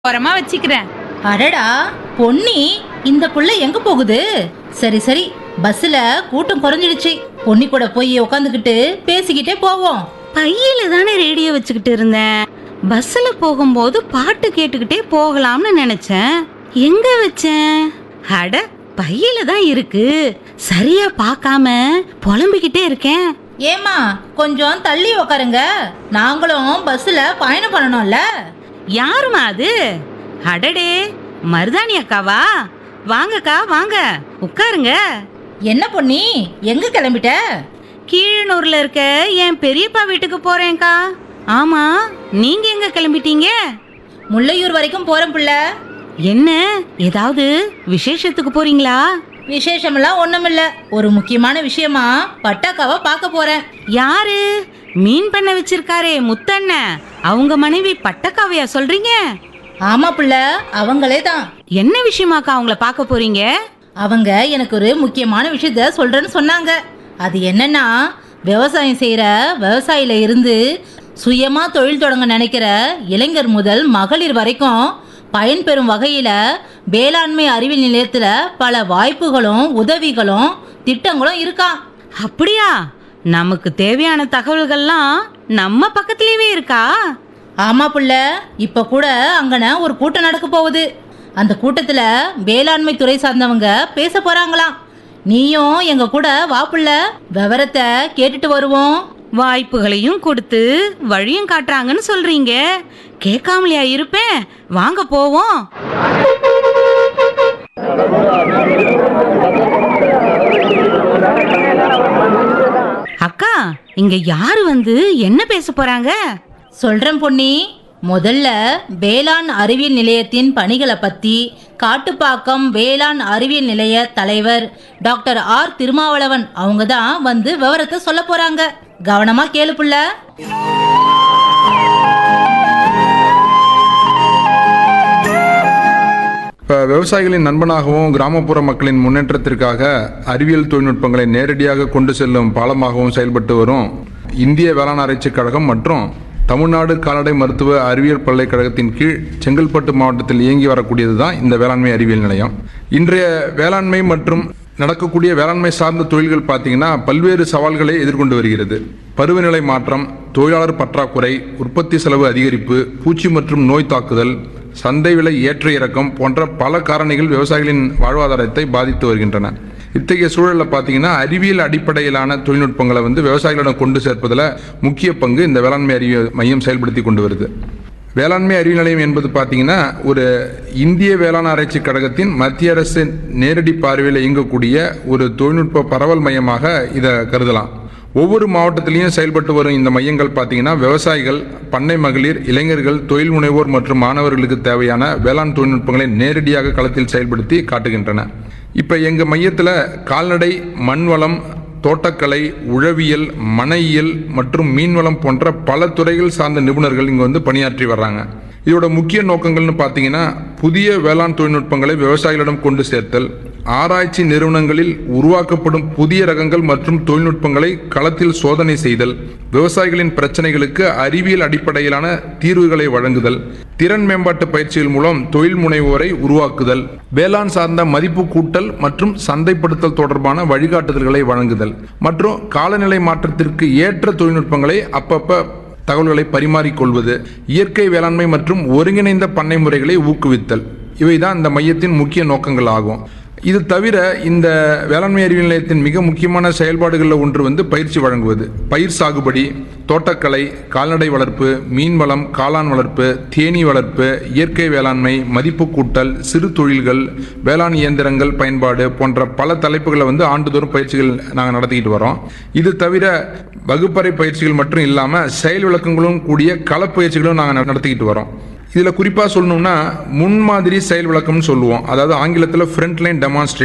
ஓரமா வச்சுக்கிறேன் அடடா பொன்னி இந்த புள்ள எங்க போகுது சரி சரி பஸ்ல கூட்டம் குறைஞ்சிடுச்சு பொன்னி கூட போய் உக்காந்துக்கிட்டு பேசிக்கிட்டே போவோம் பையில தானே ரேடியோ வச்சுக்கிட்டு இருந்தேன் பஸ்ல போகும்போது பாட்டு கேட்டுக்கிட்டே போகலாம்னு நினைச்சேன் எங்க வச்சேன் அட பையில தான் இருக்கு சரியா பார்க்காம புலம்பிக்கிட்டே இருக்கேன் ஏமா கொஞ்சம் தள்ளி உக்காருங்க நாங்களும் பஸ்ல பயணம் பண்ணணும்ல யாருமா அது அடடே மருதாணி அக்காவா வாங்கக்கா வாங்க உட்காருங்க என்ன பொன்னி எங்க கிளம்பிட்ட கீழனூர்ல இருக்க என் பெரியப்பா வீட்டுக்கு போறேன்க்கா ஆமா நீங்க எங்க கிளம்பிட்டீங்க முல்லையூர் வரைக்கும் போறேன் புள்ள என்ன ஏதாவது விசேஷத்துக்கு போறீங்களா விசேஷமெல்லாம் ஒண்ணுமில்ல ஒரு முக்கியமான விஷயமா பட்டாக்காவை பார்க்க போறேன் யாரு மீன் பண்ண வச்சிருக்காரே முத்தண்ணன் அவங்க மனைவி பட்டக்காவையா சொல்றீங்க ஆமா புள்ள அவங்களே தான் என்ன விஷயமாக்கா அவங்கள பார்க்க போறீங்க அவங்க எனக்கு ஒரு முக்கியமான விஷயத்த சொல்றேன்னு சொன்னாங்க அது என்னன்னா விவசாயம் செய்யற விவசாயில இருந்து சுயமா தொழில் தொடங்க நினைக்கிற இளைஞர் முதல் மகளிர் வரைக்கும் பயன்பெறும் வகையில வேளாண்மை அறிவியல் நிலையத்துல பல வாய்ப்புகளும் உதவிகளும் திட்டங்களும் இருக்கா அப்படியா நமக்கு தேவையான தகவல்கள்லாம் நம்ம பக்கத்துலயே இருக்கா ஆமா புள்ள இப்ப கூட அங்கன ஒரு கூட்டம் நடக்க போகுது அந்த கூட்டத்துல வேளாண்மை துறை சார்ந்தவங்க பேச போறாங்களாம் நீயும் எங்க கூட வா புள்ள விவரத்தை கேட்டுட்டு வருவோம் வாய்ப்புகளையும் கொடுத்து வழியும் காட்டுறாங்கன்னு சொல்றீங்க கேட்காமலையா இருப்பேன் வாங்க போவோம் அக்கா இங்க யாரு வந்து என்ன பேச போறாங்க சொல்றேன் பொன்னி முதல்ல வேளாண் அறிவியல் நிலையத்தின் பணிகளை பத்தி காட்டுப்பாக்கம் வேளாண் அறிவியல் நிலைய தலைவர் டாக்டர் ஆர் திருமாவளவன் அவங்க தான் வந்து விவரத்தை சொல்ல போறாங்க கவனமா கேளு புள்ள இப்போ விவசாயிகளின் நண்பனாகவும் கிராமப்புற மக்களின் முன்னேற்றத்திற்காக அறிவியல் தொழில்நுட்பங்களை நேரடியாக கொண்டு செல்லும் பாலமாகவும் செயல்பட்டு வரும் இந்திய வேளாண் ஆராய்ச்சிக் கழகம் மற்றும் தமிழ்நாடு கால்நடை மருத்துவ அறிவியல் பல்கலைக்கழகத்தின் கீழ் செங்கல்பட்டு மாவட்டத்தில் இயங்கி வரக்கூடியது தான் இந்த வேளாண்மை அறிவியல் நிலையம் இன்றைய வேளாண்மை மற்றும் நடக்கக்கூடிய வேளாண்மை சார்ந்த தொழில்கள் பார்த்தீங்கன்னா பல்வேறு சவால்களை எதிர்கொண்டு வருகிறது பருவநிலை மாற்றம் தொழிலாளர் பற்றாக்குறை உற்பத்தி செலவு அதிகரிப்பு பூச்சி மற்றும் நோய் தாக்குதல் சந்தை விலை ஏற்ற இறக்கம் போன்ற பல காரணிகள் விவசாயிகளின் வாழ்வாதாரத்தை பாதித்து வருகின்றன இத்தகைய சூழலில் பார்த்தீங்கன்னா அறிவியல் அடிப்படையிலான தொழில்நுட்பங்களை வந்து விவசாயிகளிடம் கொண்டு சேர்ப்பதில் முக்கிய பங்கு இந்த வேளாண்மை அறிவியல் மையம் செயல்படுத்தி கொண்டு வருது வேளாண்மை அறிவியல் நிலையம் என்பது பார்த்தீங்கன்னா ஒரு இந்திய வேளாண் ஆராய்ச்சி கழகத்தின் மத்திய அரசு நேரடி பார்வையில் இயங்கக்கூடிய ஒரு தொழில்நுட்ப பரவல் மையமாக இதை கருதலாம் ஒவ்வொரு மாவட்டத்திலையும் செயல்பட்டு வரும் இந்த மையங்கள் பார்த்தீங்கன்னா விவசாயிகள் பண்ணை மகளிர் இளைஞர்கள் தொழில் முனைவோர் மற்றும் மாணவர்களுக்கு தேவையான வேளாண் தொழில்நுட்பங்களை நேரடியாக களத்தில் செயல்படுத்தி காட்டுகின்றன இப்போ எங்கள் மையத்தில் கால்நடை மண்வளம் தோட்டக்கலை உழவியல் மனையியல் மற்றும் மீன்வளம் போன்ற பல துறைகள் சார்ந்த நிபுணர்கள் இங்கே வந்து பணியாற்றி வர்றாங்க இதோட முக்கிய நோக்கங்கள்னு பார்த்தீங்கன்னா புதிய வேளாண் தொழில்நுட்பங்களை விவசாயிகளிடம் கொண்டு சேர்த்தல் ஆராய்ச்சி நிறுவனங்களில் உருவாக்கப்படும் புதிய ரகங்கள் மற்றும் தொழில்நுட்பங்களை களத்தில் சோதனை செய்தல் விவசாயிகளின் பிரச்சனைகளுக்கு அறிவியல் அடிப்படையிலான தீர்வுகளை வழங்குதல் திறன் மேம்பாட்டு பயிற்சிகள் மூலம் தொழில் முனைவோரை உருவாக்குதல் வேளாண் சார்ந்த மதிப்பு கூட்டல் மற்றும் சந்தைப்படுத்தல் தொடர்பான வழிகாட்டுதல்களை வழங்குதல் மற்றும் காலநிலை மாற்றத்திற்கு ஏற்ற தொழில்நுட்பங்களை அப்பப்ப தகவல்களை பரிமாறிக்கொள்வது இயற்கை வேளாண்மை மற்றும் ஒருங்கிணைந்த பண்ணை முறைகளை ஊக்குவித்தல் இவைதான் இந்த மையத்தின் முக்கிய நோக்கங்கள் ஆகும் இது தவிர இந்த வேளாண்மை அறிவியல் நிலையத்தின் மிக முக்கியமான செயல்பாடுகளில் ஒன்று வந்து பயிற்சி வழங்குவது பயிர் சாகுபடி தோட்டக்கலை கால்நடை வளர்ப்பு மீன் வளம் காளான் வளர்ப்பு தேனீ வளர்ப்பு இயற்கை வேளாண்மை மதிப்பு கூட்டல் சிறு தொழில்கள் வேளாண் இயந்திரங்கள் பயன்பாடு போன்ற பல தலைப்புகளை வந்து ஆண்டுதோறும் பயிற்சிகள் நாங்கள் நடத்திக்கிட்டு வரோம் இது தவிர வகுப்பறை பயிற்சிகள் மட்டும் இல்லாமல் செயல் விளக்கங்களும் கூடிய களப்பயிற்சிகளும் நாங்கள் நடத்திக்கிட்டு வரோம் இதில் குறிப்பாக சொல்லணும்னா முன்மாதிரி செயல் விளக்கம்னு சொல்லுவோம் அதாவது ஆங்கிலத்தில் ஃப்ரண்ட் லைன் டெமான்ஸ்ட்ரேஷன்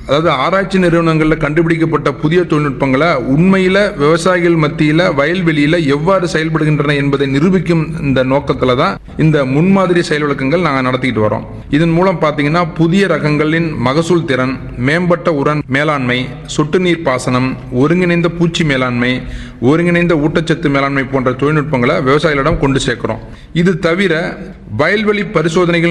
அதாவது ஆராய்ச்சி நிறுவனங்களில் கண்டுபிடிக்கப்பட்ட புதிய தொழில்நுட்பங்களை உண்மையில விவசாயிகள் மத்தியில வயல்வெளியில எவ்வாறு செயல்படுகின்றன என்பதை நிரூபிக்கும் இந்த நோக்கத்துல தான் இந்த முன்மாதிரி செயல் விளக்கங்கள் நாங்கள் நடத்திக்கிட்டு வரோம் இதன் மூலம் பார்த்தீங்கன்னா புதிய ரகங்களின் மகசூல் திறன் மேம்பட்ட உரன் மேலாண்மை சொட்டு நீர் பாசனம் ஒருங்கிணைந்த பூச்சி மேலாண்மை ஒருங்கிணைந்த ஊட்டச்சத்து மேலாண்மை போன்ற தொழில்நுட்பங்களை விவசாயிகளிடம் கொண்டு சேர்க்கிறோம் இது தவிர வயல்வெளி பரிசோதனைகள்